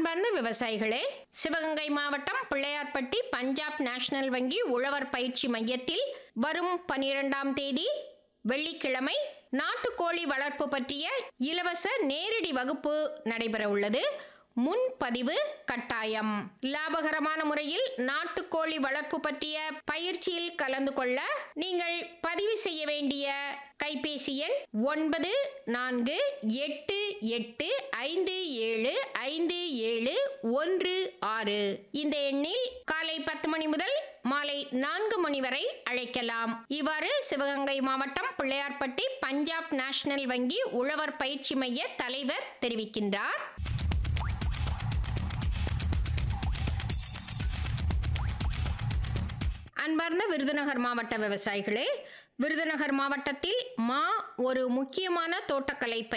அன்பார்ந்த விவசாயிகளே சிவகங்கை மாவட்டம் பிள்ளையார்பட்டி பஞ்சாப் நேஷனல் வங்கி உழவர் பயிற்சி மையத்தில் வரும் பனிரெண்டாம் தேதி வெள்ளிக்கிழமை நாட்டுக்கோழி வளர்ப்பு பற்றிய இலவச நேரடி வகுப்பு நடைபெற உள்ளது முன்பதிவு கட்டாயம் லாபகரமான முறையில் நாட்டுக்கோழி வளர்ப்பு பற்றிய பயிற்சியில் கலந்து கொள்ள நீங்கள் பதிவு செய்ய வேண்டிய கைபேசி எண் ஒன்பது நான்கு எட்டு எட்டு ஐந்து ஏழு ஐந்து ஏழு ஒன்று ஆறு இந்த எண்ணில் காலை பத்து மணி முதல் மாலை நான்கு மணி வரை அழைக்கலாம் இவ்வாறு சிவகங்கை மாவட்டம் பிள்ளையார்பட்டி பஞ்சாப் நேஷனல் வங்கி உழவர் பயிற்சி மைய தலைவர் தெரிவிக்கின்றார் அன்பார்ந்த விருதுநகர் மாவட்ட விவசாயிகளே விருதுநகர் மாவட்டத்தில் மா ஒரு முக்கியமான தோட்டக்கலை பயிர்